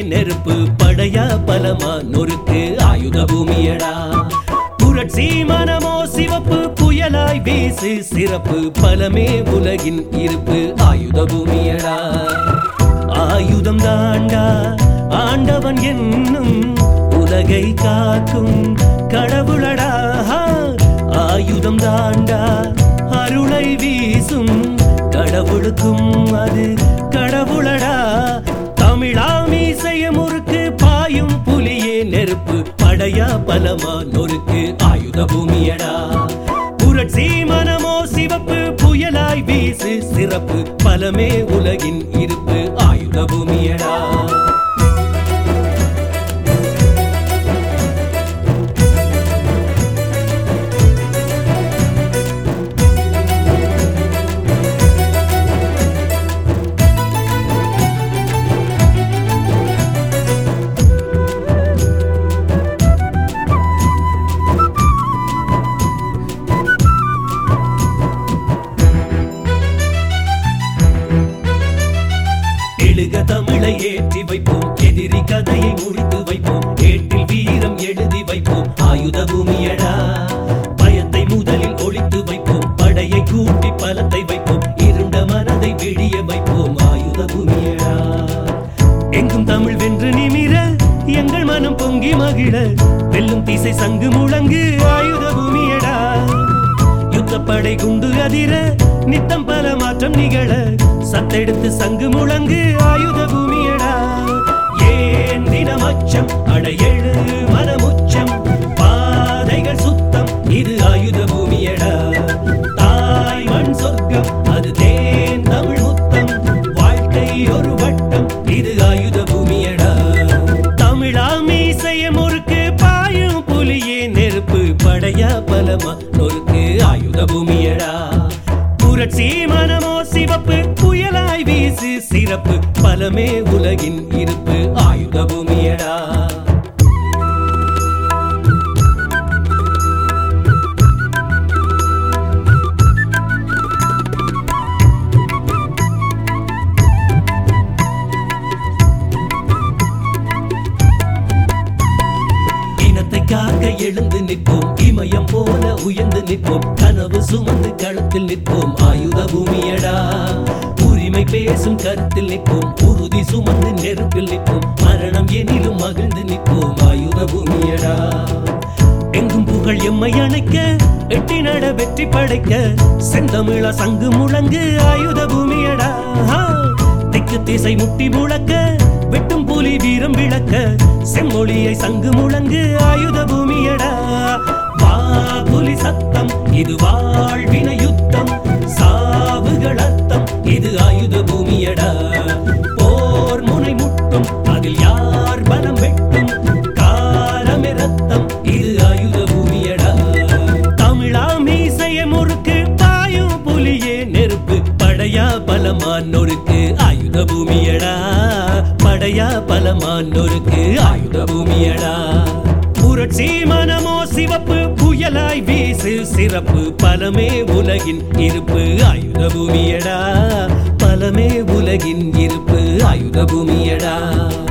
நெருப்பு படையா பலமா நொறுக்கு ஆயுத பூமியடா புரட்சி மனமோ சிவப்பு புயலாய் வீசு சிறப்பு பலமே உலகின் இருப்பு ஆயுத பூமியடா ஆயுதம் தாண்டா ஆண்டவன் என்னும் உலகை காக்கும் கடவுளடா ஆயுதம் தாண்டா அருளை வீசும் கடவுளுக்கும் அது கடவுளடா தமிழாமீசைய முறுக்கு பாயும் புலியே நெருப்பு படையா பலமா நொறுக்கு ஆயுத பூமியடா புரட்சி மனமோ சிவப்பு புயலாய் வீசு சிறப்பு பலமே உலகின் இருப்பு ஆயுத பூமியடா எழுக தமிழை ஏற்றி வைப்போம் எதிரி கதையை முடித்து வைப்போம் ஏட்டில் வீரம் எழுதி வைப்போம் ஆயுத பூமியடா பயத்தை முதலில் ஒழித்து வைப்போம் படையை கூட்டி பலத்தை வைப்போம் இருண்ட மனதை விடிய வைப்போம் ஆயுத பூமியடா எங்கும் தமிழ் வென்று நிமிர எங்கள் மனம் பொங்கி மகிழ வெல்லும் திசை சங்கு முழங்கு ஆயுத பூமியடா யுத்தப்படை குண்டு அதிர நித்தம் பல மாற்றம் நிகழ சத்தெடுத்து சங்கு முழங்கு ஆயுத பூமியடா ஏன் தினமச்சம் அடையெழு மனமுச்சம் பாதைகள் சுத்தம் இது ஆயுத பூமியடா தாய் மண் சொர்க்கம் அது தேன் தமிழ் முத்தம் வாழ்க்கை ஒரு வட்டம் இது ஆயுத பூமியடா தமிழா மீசைய முறுக்கு பாயும் புலியே நெருப்பு படையா பலமா நொறுக்கு ஆயுத பூமியடா புரட்சி மனமோ சிவப்பு புயலாய் வீசு சிறப்பு பலமே உலகின் இருப்பு ஆயுத பூமியடா இனத்தை காக்க எழுந்து நிற்போம் இமயம் போல உயர்ந்து நிற்போம் கனவு சுமந்து களத்தில் நிற்போம் ஆயுத பூமியடா உரிமை பேசும் கருத்தில் நிற்போம் உறுதி சுமந்து நெருப்பில் நிற்போம் மரணம் எனிலும் மகிழ்ந்து நிற்போம் ஆயுத பூமியடா எங்கும் புகழ் எம்மை அணைக்க எட்டி நட வெற்றி படைக்க செந்தமிழ சங்கு முழங்கு ஆயுத பூமியடா திக்கு திசை முட்டி முழக்க வெட்டும் புலி வீரம் விளக்க செம்மொழியை சங்கு முழங்கு ஆயுத பூமியடா வா புலி சத்தம் இது வாழ்வின யுத்தம் சாவுகள் அர்த்தம் இது ஆயுத பூமியடா போர் முனை முட்டும் அதில் யார் பலம் வெட்டும் காலமே ரத்தம் இது ஆயுத பூமியடா தமிழா மீசைய முறுக்கு பாயும் புலியே நெருப்பு படையா பலமான் நொறுக்கு ஆயுத பூமியடா படையா பலமான் நொறுக்கு ஆயுத பூமியடா புரட்சி மனமோ சிவப்பு புயலாய் வீசு சிறப்பு பலமே உலகின் இருப்பு ஆயுத பூமியடா பலமே உலகின் இருப்பு ஆயுத பூமியடா